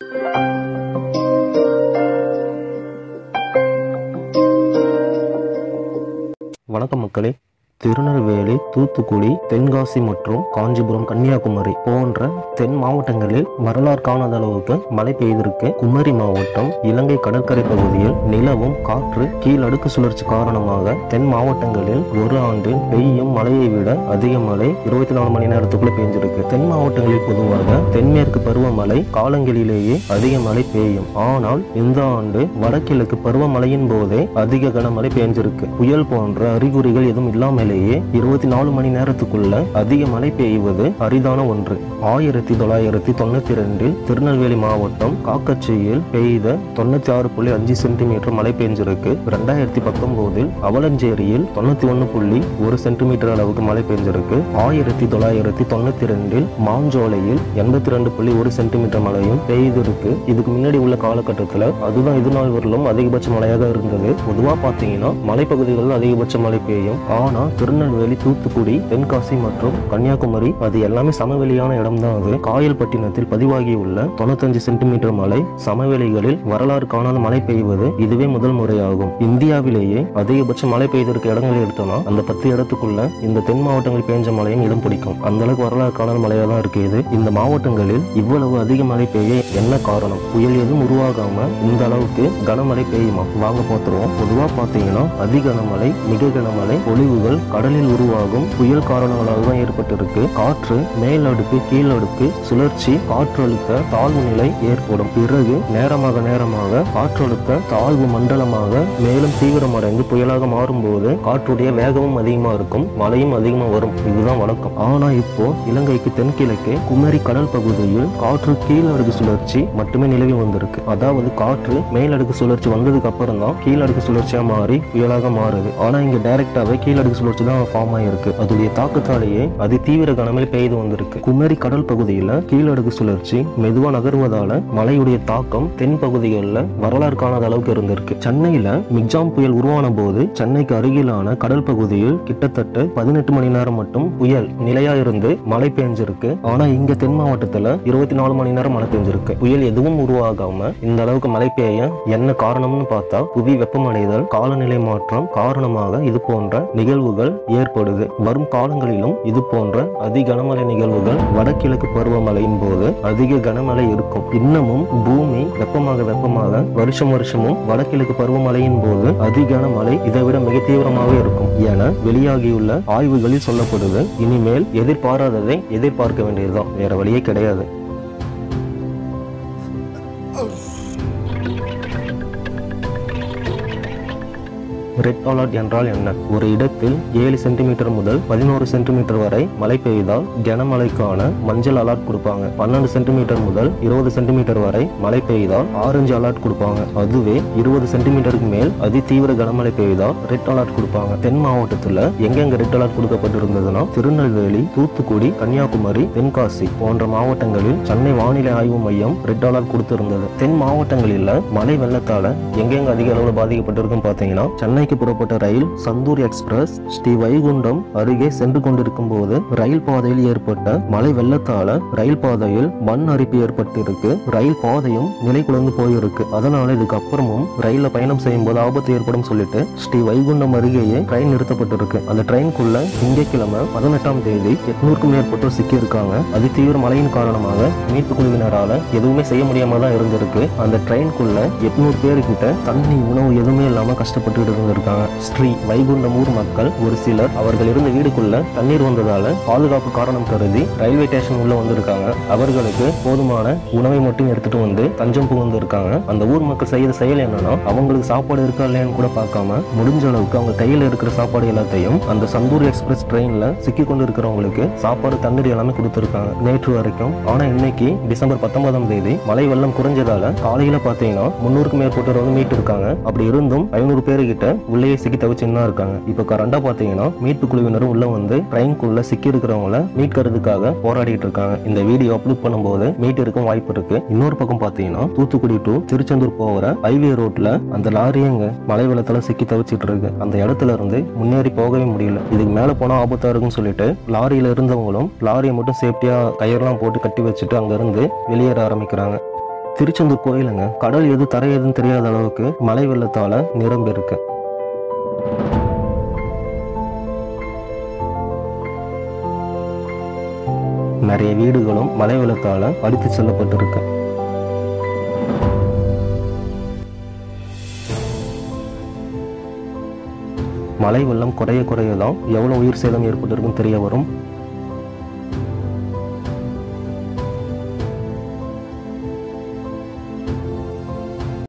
வணக்கம் மக்களே திருநெல்வேலி தூத்துக்குடி தென்காசி மற்றும் காஞ்சிபுரம் கன்னியாகுமரி போன்ற தென் மாவட்டங்களில் வரலாறு காணாத அளவுக்கு மழை பெய்திருக்கு குமரி மாவட்டம் இலங்கை கடற்கரை பகுதியில் நிலவும் காற்று கீழடுக்கு சுழற்சி காரணமாக தென் மாவட்டங்களில் ஒரு ஆண்டில் பெய்யும் மழையை விட அதிக மழை இருபத்தி நாலு மணி நேரத்துக்குள்ள பெய்ஞ்சிருக்கு தென் மாவட்டங்களில் பொதுவாக தென்மேற்கு பருவமழை காலங்களிலேயே அதிக மழை பெய்யும் ஆனால் இந்த ஆண்டு வடகிழக்கு பருவமழையின் போதே அதிக கனமழை பெய்ஞ்சிருக்கு புயல் போன்ற அறிகுறிகள் எதுவும் இல்லாமலேயே இருபத்தி நாலு மணி நேரத்துக்குள்ள அதிக மழை பெய்வது அரிதான ஒன்று ஆயிரத்தி தொள்ளாயிரத்தி தொண்ணூத்தி ரெண்டில் திருநெல்வேலி மாவட்டம் காக்கச்சியில் பெய்த தொண்ணூத்தி ஆறு புள்ளி அஞ்சு சென்டிமீட்டர் மழை பெய்ஞ்சிருக்கு ரெண்டாயிரத்தி பத்தொன்பதில் அவலஞ்சேரியில் தொண்ணூத்தி ஒன்னு புள்ளி ஒரு சென்டிமீட்டர் அளவுக்கு மழை பெய்ஞ்சிருக்கு ஆயிரத்தி தொள்ளாயிரத்தி தொண்ணூத்தி ரெண்டில் மாஞ்சோலையில் எண்பத்தி ரெண்டு புள்ளி ஒரு சென்டிமீட்டர் மழையும் பெய்திருக்கு இதுக்கு முன்னாடி உள்ள காலகட்டத்தில் அதுதான் இது நாள் வரலும் அதிகபட்ச மழையாக இருந்தது பொதுவாக பார்த்தீங்கன்னா மலைப்பகுதிகளில் அதிகபட்ச மழை பெய்யும் ஆனா திருநெல்வேலி தூத்துக்குடி தென்காசி மற்றும் கன்னியாகுமரி அது எல்லாமே சமவெளியான இடம் தான் அது காயல்பட்டினத்தில் பதிவாகியுள்ள தொண்ணூத்தஞ்சு சென்டிமீட்டர் மழை சமவெளிகளில் வரலாறு காணாத மழை பெய்வது இதுவே முதல் முறையாகும் இந்தியாவிலேயே அதிகபட்ச மழை பெய்திருக்க இடங்களை எடுத்தோம்னா அந்த பத்து இடத்துக்குள்ள இந்த தென் மாவட்டங்களில் பெய்ஞ்ச மழையும் இடம் பிடிக்கும் அந்த அளவுக்கு வரலாறு காணாத மழையா தான் இருக்கு இது இந்த மாவட்டங்களில் இவ்வளவு அதிக மழை பெய்ய என்ன காரணம் புயல் எதுவும் உருவாகாம இந்த அளவுக்கு கனமழை பெய்யுமா வாங்க பார்த்துருவோம் பொதுவா பார்த்தீங்கன்னா அதி கனமழை மிக கனமழை பொழிவுகள் கடலில் உருவாகும் புயல் காரணங்களாக தான் ஏற்பட்டிருக்கு காற்று மேலடுக்கு கீழடுக்கு சுழற்சி காற்றழுத்த தாழ்வு நிலை ஏற்படும் பிறகு நேரமாக நேரமாக காற்றழுத்த தாழ்வு மண்டலமாக மேலும் தீவிரமடைந்து புயலாக மாறும்போது காற்றுடைய வேகமும் அதிகமா இருக்கும் மழையும் அதிகமா வரும் இதுதான் வழக்கம் ஆனா இப்போ இலங்கைக்கு தென்கிழக்கே குமரி கடல் பகுதியில் காற்று கீழடுக்கு சுழற்சி மட்டுமே நிலவி வந்திருக்கு அதாவது காற்று மேலடுக்கு சுழற்சி வந்ததுக்கு அப்புறம் தான் கீழடுக்கு சுழற்சியா மாறி புயலாக மாறுது ஆனா இங்க டைரக்டாவே கீழடுக்கு சுழற்சி தான் ஃபார்ம் ஆயிருக்கு அதுடைய தாக்கத்தாலேயே அதி தீவிர கனமழை பெய்து வந்திருக்கு குமரி கடல் பகுதியில கீழடுக்கு சுழற்சி மெதுவா நகர்வதால மழையுடைய தாக்கம் தென் பகுதிகளில் வரலாறு காணாத அளவுக்கு இருந்திருக்கு சென்னையில மிக்ஜாம் புயல் உருவான போது சென்னைக்கு அருகிலான கடல் பகுதியில் கிட்டத்தட்ட பதினெட்டு மணி நேரம் மட்டும் புயல் நிலையா இருந்து மழை பெஞ்சிருக்கு ஆனா இங்க தென் மாவட்டத்துல இருபத்தி நாலு மணி நேரம் மழை பெஞ்சிருக்கு புயல் எதுவும் உருவாகாம இந்த அளவுக்கு மழை பெய்ய என்ன காரணம்னு பார்த்தா புவி வெப்பமடைதல் காலநிலை மாற்றம் காரணமாக இது போன்ற நிகழ்வுகள் ஏற்படுது வரும் காலங்களிலும் இது போன்ற அதி கனமழை நிகழ்வுகள் வடகிழக்கு பருவமழையின் போது அதிக கனமழை இருக்கும் இன்னமும் பூமி வெப்பமாக வெப்பமாக வருஷம் வருஷமும் வடகிழக்கு பருவமழையின் போது அதி கனமழை இதை விட மிக தீவிரமாக இருக்கும் என வெளியாகியுள்ள ஆய்வுகளில் சொல்லப்படுது இனிமேல் எதிர்பாராததை எதிர்பார்க்க வேண்டியதுதான் வேற வழியே கிடையாது ரெட் அலர்ட் என்றால் என்ன ஒரு இடத்தில் ஏழு சென்டிமீட்டர் முதல் பதினோரு சென்டிமீட்டர் வரை மழை பெய்தால் கனமழைக்கான மஞ்சள் அலர்ட் கொடுப்பாங்க பன்னெண்டு சென்டிமீட்டர் முதல் இருபது சென்டிமீட்டர் வரை மழை பெய்தால் ஆரஞ்சு அலர்ட் கொடுப்பாங்க அதுவே இருபது சென்டிமீட்டருக்கு மேல் அதி தீவிர கனமழை பெய்தால் ரெட் அலர்ட் கொடுப்பாங்க தென் மாவட்டத்துல எங்கெங்க ரெட் அலர்ட் கொடுக்கப்பட்டிருந்ததுன்னா திருநெல்வேலி தூத்துக்குடி கன்னியாகுமரி தென்காசி போன்ற மாவட்டங்களில் சென்னை வானிலை ஆய்வு மையம் ரெட் அலர்ட் கொடுத்திருந்தது தென் மாவட்டங்களில் மழை வெள்ளத்தால எங்கெங்க அதிக அளவில் பாதிக்கப்பட்டிருக்குன்னு பார்த்தீங்கன்னா சென்னைக்கு புறப்பட்ட ரயில் சந்தூர் எக்ஸ்பிரஸ் ஸ்ரீ வைகுண்டம் அருகே சென்று கொண்டிருக்கும் போது ரயில் பாதையில் ஏற்பட்ட மழை வெள்ளத்தால ரயில் பாதையில் மண் அரிப்பு ஏற்பட்டிருக்கு ரயில் பாதையும் நிலை குலைந்து போயிருக்கு அதனால இதுக்கு அப்புறமும் ரயில்ல பயணம் செய்யும் போது ஆபத்து ஏற்படும் சொல்லிட்டு ஸ்ரீ வைகுண்டம் அருகேயே ட்ரெயின் நிறுத்தப்பட்டிருக்கு அந்த ட்ரெயின்குள்ள திங்கட்கிழமை பதினெட்டாம் தேதி எட்நூறுக்கும் மேற்பட்டோர் சிக்கி இருக்காங்க அதி தீவிர மழையின் காரணமாக மீட்பு குழுவினரால எதுவுமே செய்ய முடியாம தான் இருந்திருக்கு அந்த ட்ரெயின்குள்ள எட்நூறு பேருக்கிட்ட தண்ணி உணவு எதுவுமே இல்லாம கஷ்டப்பட்டு இருந்திருக்காங்க ஸ்ரீ வைகுண்டம் ஊர் மக்கள் ஒரு சிலர் அவர்கள் இருந்த வீடுக்குள்ள தண்ணீர் வந்ததால பாதுகாப்பு காரணம் கருதி ரயில்வே ஸ்டேஷன் உள்ள வந்திருக்காங்க அவர்களுக்கு போதுமான உணவை மட்டும் எடுத்துட்டு வந்து தஞ்சம் புகுந்து இருக்காங்க அந்த ஊர் மக்கள் செய்த செயல் என்னன்னா அவங்களுக்கு சாப்பாடு இருக்கா இல்லையான்னு கூட பார்க்காம முடிஞ்ச அளவுக்கு அவங்க கையில இருக்கிற சாப்பாடு எல்லாத்தையும் அந்த சந்தூர் எக்ஸ்பிரஸ் ட்ரெயின்ல சிக்கி கொண்டு இருக்கிறவங்களுக்கு சாப்பாடு தண்ணீர் எல்லாமே கொடுத்துருக்காங்க நேற்று வரைக்கும் ஆனா இன்னைக்கு டிசம்பர் பத்தொன்பதாம் தேதி மழை வெள்ளம் குறைஞ்சதால காலையில பாத்தீங்கன்னா முன்னூறுக்கும் மேற்பட்டோர் வந்து மீட்டு இருக்காங்க அப்படி இருந்தும் ஐநூறு பேருக்கிட்ட உள்ளேயே சிக்கி தவிச்சுன்னு தான் இருக்காங்க இப்போ கரண்டா பாத்தீங்கன்னா மீட்பு குழுவினரும் உள்ள வந்து ட்ரெயின்குள்ள சிக்கி இருக்கிறவங்கள மீட்கிறதுக்காக போராடிட்டு இருக்காங்க இந்த வீடியோ அப்லோட் பண்ணும்போது மீட் இருக்கும் வாய்ப்பு இருக்கு இன்னொரு பக்கம் பாத்தீங்கன்னா தூத்துக்குடி டு திருச்செந்தூர் போகிற ஹைவே ரோட்ல அந்த லாரியங்க மழை வெள்ளத்துல சிக்கி தவிச்சிட்டு இருக்கு அந்த இடத்துல இருந்து முன்னேறி போகவே முடியல இதுக்கு மேல போனா ஆபத்தா இருக்குன்னு சொல்லிட்டு லாரியில இருந்தவங்களும் லாரியை மட்டும் சேஃப்டியா கயிறெல்லாம் போட்டு கட்டி வச்சுட்டு அங்க இருந்து வெளியேற ஆரம்பிக்கிறாங்க திருச்செந்தூர் கோயிலுங்க கடல் எது தரை எதுன்னு தெரியாத அளவுக்கு மழை வெள்ளத்தால நிரம்பி இருக்கு நிறைய வீடுகளும் மழை வெள்ளத்தால அடித்து செல்லப்பட்டிருக்கு மழை வெள்ளம் குறைய குறைய தான் எவ்வளோ உயிர் சேதம் ஏற்பட்டிருக்குன்னு தெரிய வரும்